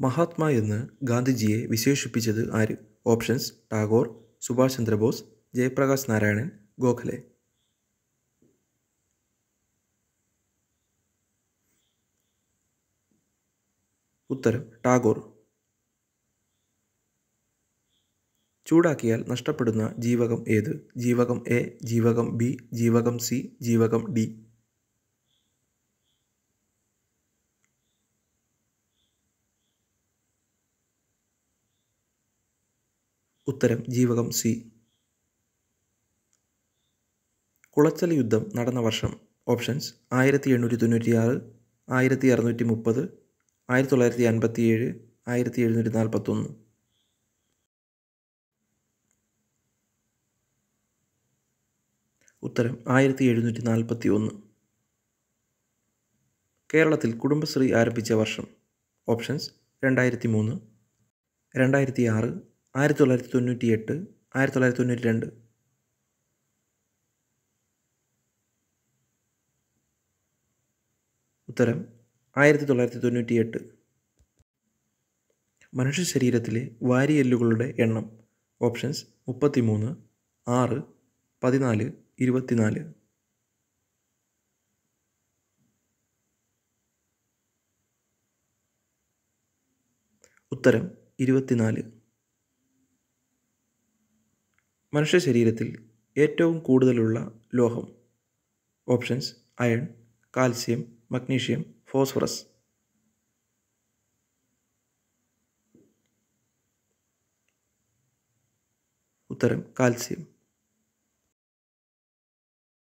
മഹാത്മാ എന്ന് ഗാന്ധിജിയെ വിശേഷിപ്പിച്ചത് ആര് ഓപ്ഷൻസ് ടാഗോർ സുഭാഷ് ചന്ദ്രബോസ് ജയപ്രകാശ് നാരായണൻ ഗോഖലെ ഉത്തരം ടാഗോർ ചൂടാക്കിയാൽ നഷ്ടപ്പെടുന്ന ജീവകം ഏത് ജീവകം എ ജീവകം ബി ജീവകം സി ജീവകം ഡി ഉത്തരം ജീവകം സി കുളച്ചൽ യുദ്ധം നടന്ന വർഷം ഓപ്ഷൻസ് ആയിരത്തി എണ്ണൂറ്റി തൊണ്ണൂറ്റിയാറ് ആയിരത്തി അറുന്നൂറ്റി മുപ്പത് ആയിരത്തി തൊള്ളായിരത്തി അൻപത്തി ഏഴ് ആയിരത്തി എഴുന്നൂറ്റി നാൽപ്പത്തൊന്ന് ഉത്തരം ആയിരത്തി എഴുന്നൂറ്റി നാൽപ്പത്തി ഒന്ന് കേരളത്തിൽ കുടുംബശ്രീ ആരംഭിച്ച വർഷം ഓപ്ഷൻസ് രണ്ടായിരത്തി മൂന്ന് രണ്ടായിരത്തി ആറ് ആയിരത്തി തൊള്ളായിരത്തി തൊണ്ണൂറ്റി എട്ട് ആയിരത്തി തൊള്ളായിരത്തി തൊണ്ണൂറ്റി രണ്ട് ഉത്തരം ആയിരത്തി തൊള്ളായിരത്തി തൊണ്ണൂറ്റി എട്ട് മനുഷ്യ ശരീരത്തിലെ വാരിയെല്ലുകളുടെ എണ്ണം ഓപ്ഷൻസ് മുപ്പത്തി മൂന്ന് ആറ് പതിനാല് ഇരുപത്തിനാല് ഉത്തരം ഇരുപത്തിനാല് മനുഷ്യ ശരീരത്തിൽ ഏറ്റവും കൂടുതലുള്ള ലോഹം options iron calcium magnesium phosphorus ഉത്തരം കാൽസ്യം